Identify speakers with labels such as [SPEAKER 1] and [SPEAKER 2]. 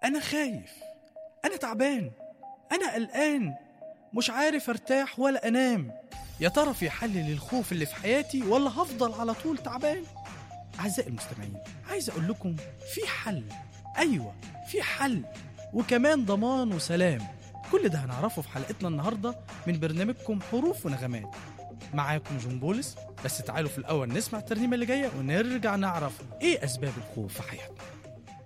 [SPEAKER 1] أنا خايف أنا تعبان أنا قلقان مش عارف ارتاح ولا أنام يا ترى في حل للخوف اللي في حياتي ولا هفضل على طول تعبان أعزائي المستمعين عايز أقول لكم في حل أيوة في حل وكمان ضمان وسلام كل ده هنعرفه في حلقتنا النهاردة من برنامجكم حروف ونغمات معاكم جون بولس بس تعالوا في الأول نسمع الترنيمة اللي جاية ونرجع نعرف إيه أسباب الخوف في حياتنا